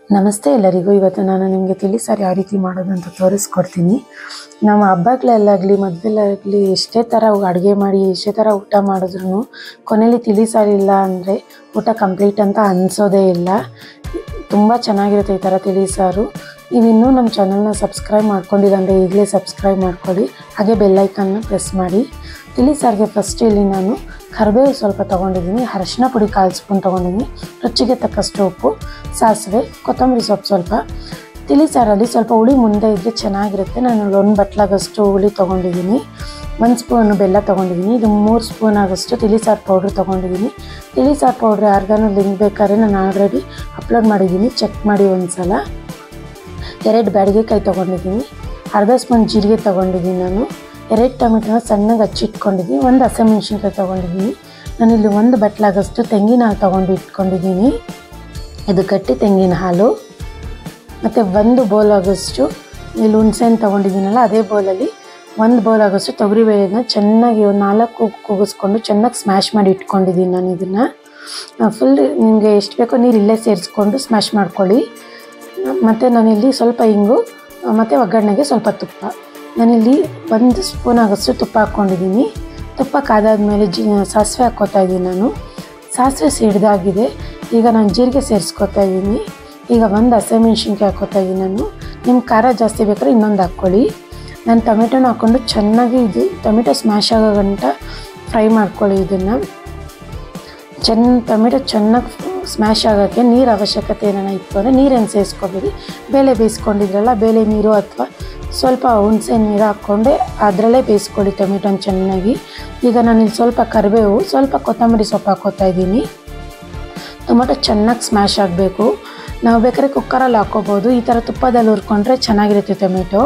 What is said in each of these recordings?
ನಮಸ್ತೆ ಎಲ್ಲರಿಗೂ ಇವತ್ತು ನಾನು ನಿಮಗೆ ತಿಳಿ ಸಾರು ಯಾವ ರೀತಿ ಮಾಡೋದು ಅಂತ ತೋರಿಸ್ಕೊಡ್ತೀನಿ ನಮ್ಮ ಹಬ್ಬಗಳಲ್ಲಾಗಲಿ ಮದುವೆಲಾಗಲಿ ಎಷ್ಟೇ ಥರ ಅಡುಗೆ ಮಾಡಿ ಎಷ್ಟೇ ಥರ ಊಟ ಮಾಡಿದ್ರು ಕೊನೆಯಲ್ಲಿ ತಿಳಿ ಸಾರು ಇಲ್ಲ ಅಂದರೆ ಊಟ ಕಂಪ್ಲೀಟ್ ಅಂತ ಅನಿಸೋದೇ ಇಲ್ಲ ತುಂಬ ಚೆನ್ನಾಗಿರುತ್ತೆ ಈ ಥರ ತಿಳಿ ಸಾರು ನೀವು ಇನ್ನೂ ನಮ್ಮ ಚಾನಲ್ನ ಸಬ್ಸ್ಕ್ರೈಬ್ ಮಾಡ್ಕೊಂಡಿಲ್ಲ ಅಂದರೆ ಈಗಲೇ ಸಬ್ಸ್ಕ್ರೈಬ್ ಮಾಡ್ಕೊಳ್ಳಿ ಹಾಗೆ ಬೆಲ್ಲೈಕನ್ನ ಪ್ರೆಸ್ ಮಾಡಿ ತಿಳಿ ಸಾರಿಗೆ ಫಸ್ಟ್ ಇಲ್ಲಿ ನಾನು ಕರಿಬೇವು ಸ್ವಲ್ಪ ತೊಗೊಂಡಿದ್ದೀನಿ ಅರಶಿನ ಪುಡಿ ಕಾಲು ಸ್ಪೂನ್ ತೊಗೊಂಡಿದ್ದೀನಿ ರುಚಿಗೆ ತಕ್ಕಷ್ಟು ಉಪ್ಪು ಸಾಸಿವೆ ಕೊತ್ತಂಬರಿ ಸೊಪ್ಪು ಸ್ವಲ್ಪ ತಿಳಿ ಸಾರಲ್ಲಿ ಸ್ವಲ್ಪ ಹುಳಿ ಮುಂದೆ ಇದ್ದರೆ ಚೆನ್ನಾಗಿರುತ್ತೆ ನಾನು ಒಂದು ಬಟ್ಲಾಗಷ್ಟು ಹುಳಿ ತೊಗೊಂಡಿದ್ದೀನಿ ಒಂದು ಸ್ಪೂನು ಬೆಲ್ಲ ತೊಗೊಂಡಿದ್ದೀನಿ ಇದು ಮೂರು ಸ್ಪೂನ್ ಆಗೋಷ್ಟು ತಿಳಿ ಸಾರು ಪೌಡ್ರ್ ತೊಗೊಂಡಿದ್ದೀನಿ ತಿಳಿ ಸಾರು ಪೌಡ್ರ್ ಯಾರಿಗಾನು ಲಿಂಕ್ ಬೇಕಾದ್ರೆ ನಾನು ಆಲ್ರೆಡಿ ಅಪ್ಲೋಡ್ ಮಾಡಿದ್ದೀನಿ ಚೆಕ್ ಮಾಡಿ ಒಂದು ಸಲ ಎರಡು ಬ್ಯಾಡಿಗೆಕಾಯಿ ತೊಗೊಂಡಿದ್ದೀನಿ ಅರ್ಧ ಸ್ಪೂನ್ ಜೀರಿಗೆ ತೊಗೊಂಡಿದ್ದೀನಿ ನಾನು ಎರಡು ಟೊಮೆಟೊನ ಸಣ್ಣಗೆ ಹಚ್ಚಿಟ್ಕೊಂಡಿದ್ದೀನಿ ಒಂದು ಹಸಿಮೆಣ್ಸಿನ್ಕಾಯಿ ತೊಗೊಂಡಿದ್ದೀನಿ ನಾನಿಲ್ಲಿ ಒಂದು ಬಟ್ಲಾಗಷ್ಟು ತೆಂಗಿನ ಹಾಲು ತೊಗೊಂಡು ಇಟ್ಕೊಂಡಿದ್ದೀನಿ ಇದು ಗಟ್ಟಿ ತೆಂಗಿನ ಹಾಲು ಮತ್ತು ಒಂದು ಬೌಲ್ ಆಗೋಷ್ಟು ಇಲ್ಲಿ ಹುಣ್ಸೆಹಣ್ಣು ತೊಗೊಂಡಿದ್ದೀನಲ್ಲ ಅದೇ ಬೌಲಲ್ಲಿ ಒಂದು ಬೌಲ್ ಆಗೋಷ್ಟು ತೊಗರಿಬೇಳೆನ ಚೆನ್ನಾಗಿ ಒಂದು ನಾಲ್ಕು ಕೂಗಿಸ್ಕೊಂಡು ಚೆನ್ನಾಗಿ ಸ್ಮ್ಯಾಶ್ ಮಾಡಿ ಇಟ್ಕೊಂಡಿದ್ದೀನಿ ನಾನು ಇದನ್ನು ಫುಲ್ ನಿಮಗೆ ಎಷ್ಟು ಬೇಕೋ ನೀರು ಇಲ್ಲೇ ಸೇರಿಸ್ಕೊಂಡು ಸ್ಮ್ಯಾಶ್ ಮಾಡ್ಕೊಳ್ಳಿ ಮತ್ತು ನಾನಿಲ್ಲಿ ಸ್ವಲ್ಪ ಹಿಂಗು ಮತ್ತು ಒಗ್ಗರಣೆಗೆ ಸ್ವಲ್ಪ ತುಪ್ಪ ನಾನಿಲ್ಲಿ ಒಂದು ಸ್ಪೂನ್ ಆಗೋಷ್ಟು ತುಪ್ಪ ಹಾಕ್ಕೊಂಡಿದ್ದೀನಿ ತುಪ್ಪ ಕಾದಾದ್ಮೇಲೆ ಜಿ ಸಾಸಿವೆ ಹಾಕ್ಕೋತಾ ಇದ್ದೀನಿ ನಾನು ಸಾಸಿವೆ ಸಿಡ್ದಾಗಿದೆ ಈಗ ನಾನು ಜೀರಿಗೆ ಸೇರಿಸ್ಕೊತಾ ಇದ್ದೀನಿ ಈಗ ಒಂದು ಹಸಿಮೆಣ್ಸಿನ್ಕಾಯಿ ಹಾಕ್ಕೋತಾ ಇದ್ದೀನಿ ನಾನು ನಿಮ್ಮ ಖಾರ ಜಾಸ್ತಿ ಬೇಕಾದ್ರೆ ಇನ್ನೊಂದು ಹಾಕ್ಕೊಳ್ಳಿ ನಾನು ಟೊಮೆಟೊನ ಹಾಕ್ಕೊಂಡು ಚೆನ್ನಾಗಿ ಇದು ಟೊಮೆಟೊ ಸ್ಮ್ಯಾಶ್ ಆಗೋ ಗಂಟ ಫ್ರೈ ಮಾಡ್ಕೊಳ್ಳಿ ಇದನ್ನು ಚೆನ್ನ ಟೊಮೆಟೊ ಚೆನ್ನಾಗಿ ಸ್ಮ್ಯಾಶ್ ಆಗೋಕ್ಕೆ ನೀರು ಅವಶ್ಯಕತೆ ಏನಾರ ಇತ್ತು ಅಂದರೆ ನೀರೇನು ಸೇರಿಸ್ಕೊಬೇಡಿ ಬೇಳೆ ಬೇಯಿಸ್ಕೊಂಡಿದ್ರಲ್ಲ ಬೇಳೆ ನೀರು ಅಥವಾ ಸ್ವಲ್ಪ ಹುಣಸೆ ನೀರು ಹಾಕ್ಕೊಂಡೆ ಅದರಲ್ಲೇ ಬೇಯಿಸ್ಕೊಳ್ಳಿ ಟೊಮೆಟೊನ ಚೆನ್ನಾಗಿ ಈಗ ನಾನಿಲ್ಲಿ ಸ್ವಲ್ಪ ಕರಿಬೇವು ಸ್ವಲ್ಪ ಕೊತ್ತಂಬರಿ ಸೊಪ್ಪು ಹಾಕ್ಕೋತಾ ಇದ್ದೀನಿ ಟೊಮೆಟೊ ಚೆನ್ನಾಗಿ ಸ್ಮ್ಯಾಶ್ ಆಗಬೇಕು ನಾವು ಬೇಕಾದ್ರೆ ಕುಕ್ಕರಲ್ಲಿ ಹಾಕ್ಕೋಬೋದು ಈ ಥರ ತುಪ್ಪದಲ್ಲಿ ಹುರ್ಕೊಂಡ್ರೆ ಚೆನ್ನಾಗಿರುತ್ತೆ ಟೊಮೆಟೊ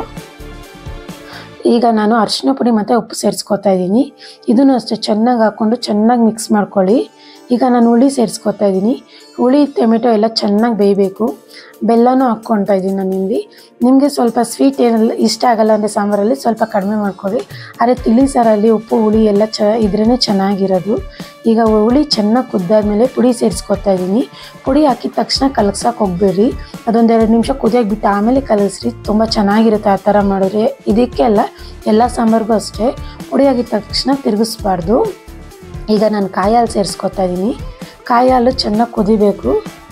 ಈಗ ನಾನು ಅರಿಶಿನ ಪುಡಿ ಮತ್ತು ಉಪ್ಪು ಸೇರಿಸ್ಕೊತಾ ಇದ್ದೀನಿ ಇದನ್ನು ಅಷ್ಟೇ ಚೆನ್ನಾಗಿ ಹಾಕ್ಕೊಂಡು ಚೆನ್ನಾಗಿ ಮಿಕ್ಸ್ ಮಾಡ್ಕೊಳ್ಳಿ ಈಗ ನಾನು ಹುಳಿ ಸೇರಿಸ್ಕೊತಾ ಇದ್ದೀನಿ ಹುಳಿ ಟೊಮೆಟೊ ಎಲ್ಲ ಚೆನ್ನಾಗಿ ಬೇಯಬೇಕು ಬೆಲ್ಲನೂ ಹಾಕ್ಕೊತಾ ಇದ್ದೀನಿ ನಾನು ಇಲ್ಲಿ ನಿಮಗೆ ಸ್ವಲ್ಪ ಸ್ವೀಟ್ ಏನೆಲ್ಲ ಇಷ್ಟ ಆಗಲ್ಲ ಅಂದರೆ ಸಾಂಬಾರಲ್ಲಿ ಸ್ವಲ್ಪ ಕಡಿಮೆ ಮಾಡ್ಕೊಳ್ಳಿ ಆದರೆ ತಿಳಿ ಸಾರಲ್ಲಿ ಉಪ್ಪು ಹುಳಿ ಎಲ್ಲ ಚ ಇದ್ರೇ ಚೆನ್ನಾಗಿರೋದು ಈಗ ಹುಳಿ ಚೆನ್ನಾಗಿ ಕುದ್ದಾದ್ಮೇಲೆ ಪುಡಿ ಸೇರಿಸ್ಕೊತಾ ಇದ್ದೀನಿ ಪುಡಿ ಹಾಕಿದ ತಕ್ಷಣ ಕಲಗ್ಸಕ್ಕೆ ಹೋಗಬೇಡಿ ಅದೊಂದೆರಡು ನಿಮಿಷ ಕುದಿಯೋಕೆ ಬಿಟ್ಟು ಆಮೇಲೆ ಕಲಗಿಸ್ರಿ ತುಂಬ ಚೆನ್ನಾಗಿರುತ್ತೆ ಆ ಥರ ಮಾಡಿದ್ರೆ ಇದಕ್ಕೆ ಅಲ್ಲ ಎಲ್ಲ ಸಾಂಬಾರಿಗೂ ಅಷ್ಟೇ ಪುಡಿ ಆಗಿದ ತಕ್ಷಣ ತಿರುಗಿಸ್ಬಾರ್ದು ಈಗ ನಾನು ಕಾಯಿ ಹಾಲು ಸೇರಿಸ್ಕೊತಾ ಇದ್ದೀನಿ ಕಾಯಿ ಹಾಲು ಚೆನ್ನಾಗಿ ಕುದಿಬೇಕು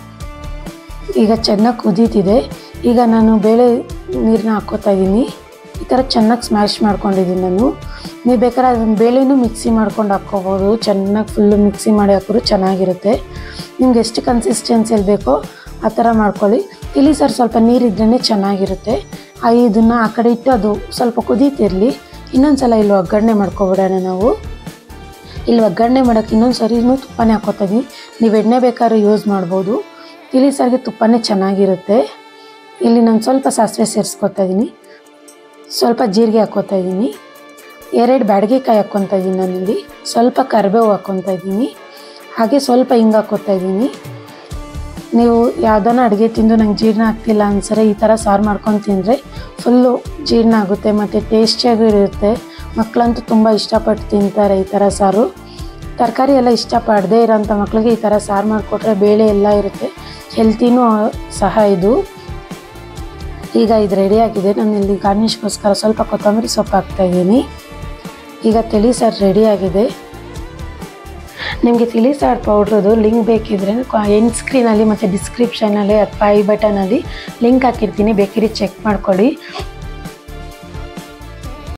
ಈಗ ಚೆನ್ನಾಗಿ ಕುದೀತಿದೆ ಈಗ ನಾನು ಬೇಳೆ ನೀರನ್ನ ಹಾಕ್ಕೋತಾ ಇದ್ದೀನಿ ಈ ಥರ ಚೆನ್ನಾಗಿ ಸ್ಮ್ಯಾಶ್ ಮಾಡ್ಕೊಂಡಿದ್ದೀನಿ ನಾನು ನೀವು ಬೇಕಾದ್ರೆ ಅದನ್ನು ಬೇಳೆನೂ ಮಿಕ್ಸಿ ಮಾಡ್ಕೊಂಡು ಹಾಕ್ಕೋಬೋದು ಚೆನ್ನಾಗಿ ಫುಲ್ಲು ಮಿಕ್ಸಿ ಮಾಡಿ ಹಾಕಿದ್ರು ಚೆನ್ನಾಗಿರುತ್ತೆ ನಿಮ್ಗೆ ಎಷ್ಟು ಕನ್ಸಿಸ್ಟೆನ್ಸಿಯಲ್ಲಿ ಬೇಕೋ ಆ ಥರ ಮಾಡ್ಕೊಳ್ಳಿ ತಿಳಿ ಸಾರು ಸ್ವಲ್ಪ ನೀರಿದ್ರೇ ಚೆನ್ನಾಗಿರುತ್ತೆ ಆ ಇದನ್ನು ಆ ಕಡೆ ಇಟ್ಟು ಅದು ಸ್ವಲ್ಪ ಕುದೀತಿರಲಿ ಇನ್ನೊಂದು ಸಲ ಇಲ್ಲಿ ಒಗ್ಗರಣೆ ಮಾಡ್ಕೊಬಿಡೋಣ ನಾವು ಇಲ್ಲಿ ಒಗ್ಗರಣೆ ಮಾಡೋಕ್ಕೆ ಇನ್ನೊಂದು ಸರಿನೂ ತುಪ್ಪನೇ ಹಾಕ್ಕೋತಾ ಇದ್ದೀನಿ ನೀವು ಎಣ್ಣೆ ಬೇಕಾದ್ರೂ ಯೂಸ್ ಮಾಡ್ಬೋದು ತಿಳಿ ಸಾರಿಗೆ ತುಪ್ಪನೇ ಚೆನ್ನಾಗಿರುತ್ತೆ ಇಲ್ಲಿ ನಾನು ಸ್ವಲ್ಪ ಸಾಸಿವೆ ಸೇರಿಸ್ಕೊತಾ ಇದ್ದೀನಿ ಸ್ವಲ್ಪ ಜೀರಿಗೆ ಹಾಕ್ಕೋತಾ ಇದ್ದೀನಿ ಎರಡು ಬ್ಯಾಡಗೆಕಾಯಿ ಹಾಕ್ಕೊತಾ ಇದ್ದೀನಿ ನಾನಿಲ್ಲಿ ಸ್ವಲ್ಪ ಕರಿಬೇವು ಹಾಕ್ಕೊತಾ ಇದ್ದೀನಿ ಹಾಗೆ ಸ್ವಲ್ಪ ಹಿಂಗೆ ಹಾಕ್ಕೋತಾ ಇದ್ದೀನಿ ನೀವು ಯಾವ್ದಾನ ಅಡುಗೆ ತಿಂದು ನಂಗೆ ಜೀರ್ಣ ಆಗ್ತಿಲ್ಲ ಅನ್ಸರೆ ಈ ಥರ ಸಾರು ಮಾಡ್ಕೊಂಡು ತಿಂದರೆ ಫುಲ್ಲು ಜೀರ್ಣ ಆಗುತ್ತೆ ಮತ್ತು ಟೇಸ್ಟಿಯಾಗೂ ಇರುತ್ತೆ ಮಕ್ಕಳಂತೂ ತುಂಬ ಇಷ್ಟಪಟ್ಟು ತಿಂತಾರೆ ಈ ಥರ ಸಾರು ತರಕಾರಿ ಎಲ್ಲ ಇಷ್ಟಪಡದೇ ಇರೋಂಥ ಮಕ್ಕಳಿಗೆ ಈ ಥರ ಸಾರು ಮಾಡಿಕೊಟ್ರೆ ಬೇಳೆ ಎಲ್ಲ ಇರುತ್ತೆ ಹೆಲ್ತಿನೂ ಸಹ ಇದು ಈಗ ಇದು ರೆಡಿಯಾಗಿದೆ ನಾನು ಇಲ್ಲಿ ಗಾರ್ನಿಷ್ಗೋಸ್ಕರ ಸ್ವಲ್ಪ ಕೊತ್ತಂಬರಿ ಸೊಪ್ಪು ಹಾಕ್ತಾಯಿದ್ದೀನಿ ಈಗ ತಿಳಿ ಸಾರು ರೆಡಿಯಾಗಿದೆ ನಿಮಗೆ ತಿಳಿ ಸಾರು ಪೌಡ್ರದು ಲಿಂಕ್ ಬೇಕಿದ್ರೆ ಎಂಡ್ ಸ್ಕ್ರೀನಲ್ಲಿ ಮತ್ತು ಡಿಸ್ಕ್ರಿಪ್ಷನಲ್ಲಿ ಅಥವಾ ಐ ಬಟನಲ್ಲಿ ಲಿಂಕ್ ಹಾಕಿರ್ತೀನಿ ಬೇಕಿದ್ರೆ ಚೆಕ್ ಮಾಡ್ಕೊಳ್ಳಿ